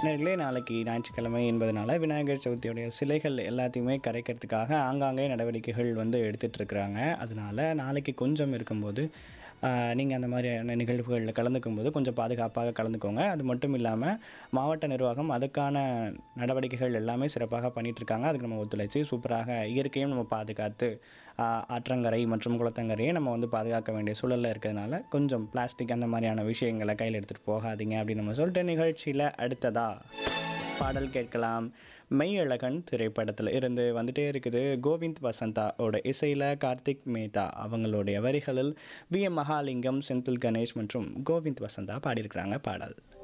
நேர்களே நாளைக்கு ஞாயிற்றுக்கிழமை என்பதனால விநாயகர் சதுர்த்தியுடைய சிலைகள் எல்லாத்தையுமே கரைக்கிறதுக்காக ஆங்காங்கே நடவடிக்கைகள் வந்து எடுத்துட்டு இருக்கிறாங்க அதனால நாளைக்கு கொஞ்சம் இருக்கும்போது நீங்கள் அந்த மாதிரியான நிகழ்வுகளில் கலந்துக்கும் போது கொஞ்சம் பாதுகாப்பாக கலந்துக்கோங்க அது மட்டும் இல்லாமல் மாவட்ட நிர்வாகம் அதுக்கான நடவடிக்கைகள் எல்லாமே சிறப்பாக பண்ணிட்டு இருக்காங்க அதுக்கு நம்ம ஒத்துழைச்சி சூப்பராக இயற்கையும் நம்ம பாதுகாத்து ஆஹ், ஆற்றங்கரை மற்றும் குளத்தங்கரையை நம்ம வந்து பாதுகாக்க வேண்டிய சூழலில் இருக்கிறதுனால கொஞ்சம் பிளாஸ்டிக் அந்த மாதிரியான விஷயங்களை கையில் எடுத்துகிட்டு போகாதீங்க அப்படின்னு நம்ம சொல்லிட்டு நிகழ்ச்சியில் அடுத்ததா பாடல் கேட்கலாம் மெய்யழகன் திரைப்படத்தில் இருந்து வந்துட்டே இருக்குது கோவிந்த் வசந்தாவோட இசையில் கார்த்திக் மேத்தா அவங்களுடைய வரிகளில் வி எம் மகாலிங்கம் செந்தில் கணேஷ் மற்றும் கோவிந்த் வசந்தா பாடியிருக்கிறாங்க பாடல்